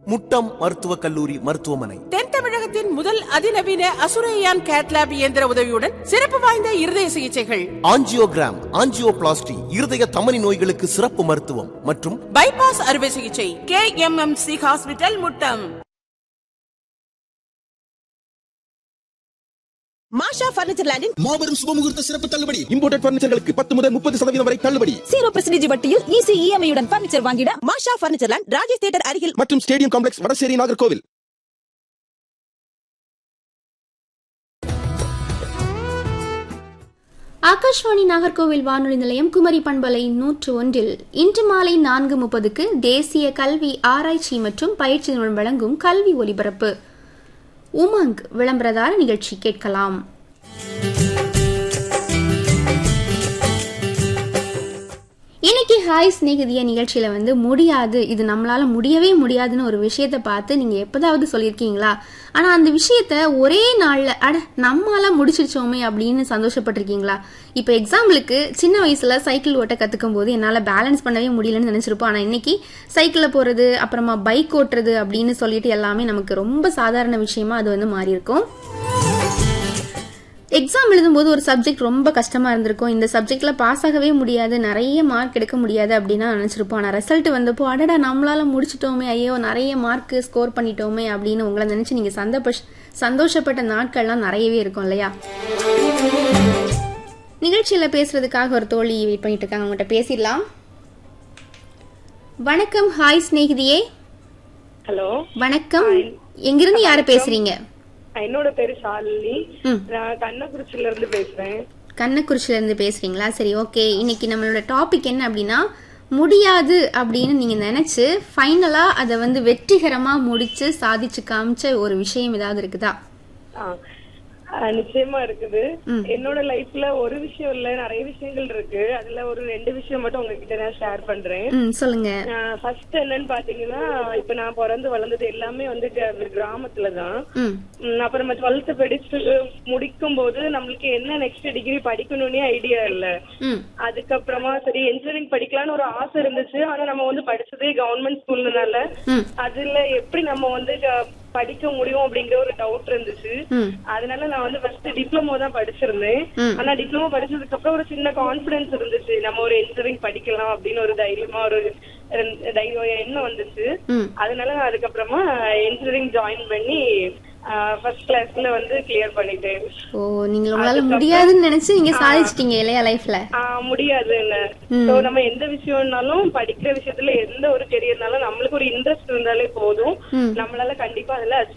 முட்டம் மருத்துவக் கல்லூரி மருத்துவமனை தென் தமிழகத்தின் முதல் அதிநவீன அசுரையான் கேட்லாப் இயந்திர உதவியுடன் சிறப்பு வாய்ந்த இருதய சிகிச்சைகள் ஆஞ்சியோகிராம் ஆஞ்சியோபிளாஸ்டி இருதய தமனி நோய்களுக்கு சிறப்பு மருத்துவம் மற்றும் பைபாஸ் அறுவை சிகிச்சை K M M C hospital Muttam Masha furniture லேண்டின் மாபெரும் சுபமுகூர்த்த சிறப்பு தள்ளுபடி இம்போர்டட் பர்னிச்சர்களுக்கு பத்து முதல் முப்பது சதவீதம் வரை தள்ளுபடி ஜீரோ பெர்சன்டேஜ் வட்டியில் ஈஸி இஎம்ஐ உடன் பர்னிச்சர் வாங்கிட Masha furniture land Rajesh theatre அருகில் மற்றும் ஸ்டேடியம் காம்ப்ளெக்ஸ் வடசேரி நாகர்கோவில் ஆகாஷ்வாணி நாகர்கோவில் வானொலி நிலையம் குமரி பண்பலை நூற்று ஒன்றில் இன்று மாலை நான்கு முப்பதுக்கு தேசிய கல்வி ஆராய்ச்சி மற்றும் பயிற்சி நிறுவனம் வழங்கும் கல்வி ஒலிபரப்பு உமங் விளம்பரதார நிகழ்ச்சி கேட்கலாம் இன்னைக்கு ஹாய் ஸ்நேகிதிய நிகழ்ச்சியில வந்து முடியாது இது நம்மளால முடியவே முடியாதுன்னு ஒரு விஷயத்த பார்த்து நீங்க எப்பதாவது சொல்லியிருக்கீங்களா ஆனா அந்த விஷயத்த ஒரே நாள்ல அட நம்மளால முடிச்சிருச்சோமே அப்படின்னு சந்தோஷப்பட்டிருக்கீங்களா இப்ப எக்ஸாம்பிளுக்கு சின்ன வயசுல சைக்கிள் ஓட்ட கத்துக்கும் போது என்னால பேலன்ஸ் பண்ணவே முடியலன்னு நினைச்சிருப்போம் ஆனா இன்னைக்கு சைக்கிள்ல போறது அப்புறமா பைக் ஓட்டுறது அப்படின்னு சொல்லிட்டு எல்லாமே நமக்கு ரொம்ப சாதாரண விஷயமா அது வந்து மாறி இருக்கும் எக்ஸாம் எழுதும்போது ஒரு சப்ஜெக்ட் ரொம்ப கஷ்டமா இருந்திருக்கும் இந்த சப்ஜெக்ட்ல பாஸ் ஆகவே முடியாது நிறைய மார்க் எடுக்க முடியாது அப்படின்னு நினைச்சிருப்போம் ஆனா ரிசல்ட் வந்தப்போ அடடா நம்மளால முடிச்சிட்டோமே ஐயோ நிறைய மார்க் ஸ்கோர் பண்ணிட்டோமே அப்படின்னு உங்களை நினைச்சு நீங்க சந்தோஷ சந்தோஷப்பட்ட நாட்கள்லாம் நிறையவே இருக்கும் இல்லையா நிகழ்ச்சியில பேசுறதுக்காக ஒரு தோழி வெயிட் பண்ணிட்டு இருக்காங்க அவங்ககிட்ட பேசிடலாம் வணக்கம் ஹாய் சிநேகிதியே ஹலோ வணக்கம் எங்கிருந்து யாரு பேசுறீங்க என்னோட பேரு ஷாலினி ம். நான் கண்ணக்குறிச்சில இருந்து பேசுறேன் கண்ணக்குறிச்சில இருந்து பேசுறீங்களா சரி ஓகே இன்னைக்கு நம்மளோட டாபிக் என்ன அப்படின்னா முடியாது அப்படின்னு நீங்க நினைச்சு ஃபைனலா அதை வந்து வெற்றிகரமா முடிச்சு சாதிச்சு காமிச்ச ஒரு விஷயம் ஏதாவது இருக்குதா ஆ. ஆ, நிச்சயமா இருக்குது என்னோட லைஃப்ல ஒரு விஷயம் இல்ல நிறைய விஷயங்கள் இருக்கு அதுல ஒரு ரெண்டு விஷயம் மட்டும் உங்ககிட்ட நான் ஷேர் பண்றேன் ம் சொல்லுங்க ஃபர்ஸ்ட் என்னன்னு பாத்தீங்கன்னா இப்ப நான் பிறந்து வளர்ந்தது எல்லாமே வந்து க- கிராமத்துல தான் ம் ம், அப்புறம் டுவெல்த் படிச்சு முடிக்கும் போது நம்மளுக்கு என்ன நெக்ஸ்ட் டிகிரி படிக்கணும்னே ஐடியா இல்ல ம் அதுக்கப்புறமா சரி இன்ஜினியரிங் படிக்கலாம்னு ஒரு ஆசை இருந்துச்சு ஆனா நம்ம வந்து படிச்சதே கவர்மெண்ட் ஸ்கூல்னால ம். அதுல எப்படி நம்ம வந்து க- படிக்க முடியும் அப்படிங்கிற ஒரு டவுட் இருந்துச்சு ம். அதனால நான் வந்து ஃபர்ஸ்ட் டிப்ளமோ தான் படிச்சிருந்தேன் ம். ஆனா டிப்ளமோ படிச்சதுக்கு அப்புறம் ஒரு சின்ன கான்பிடன்ஸ் இருந்துச்சு நம்ம ஒரு இன்ஜினியரிங் படிக்கலாம் அப்படின்னு ஒரு தைரியமா ஒரு ரெண்டு- தைரியம் எண்ணம் வந்துச்சு ம். அதனால நான் அதுக்கப்புறமா இன்ஜினியரிங் ஜாயின் பண்ணி ஃபர்ஸ்ட் கிளாஸ்ல வந்து கிளியர் பண்ணிட்டேன் ஓ நீங்க உங்களால முடியாதுன்னு நினைச்சு நீங்க சாதிச்சிட்டீங்க இல்லையா லைஃப்ல ஆஹ் முடியாதுன்னு சோ நம்ம எந்த விஷயம்னாலும் படிக்கிற விஷயத்துல எந்த ஒரு கெரியர்னாலும் நம்மளுக்கு ஒரு இன்ட்ரெஸ்ட் இருந்தாலே போதும் நம்மளால கண்டிப்பா அதுல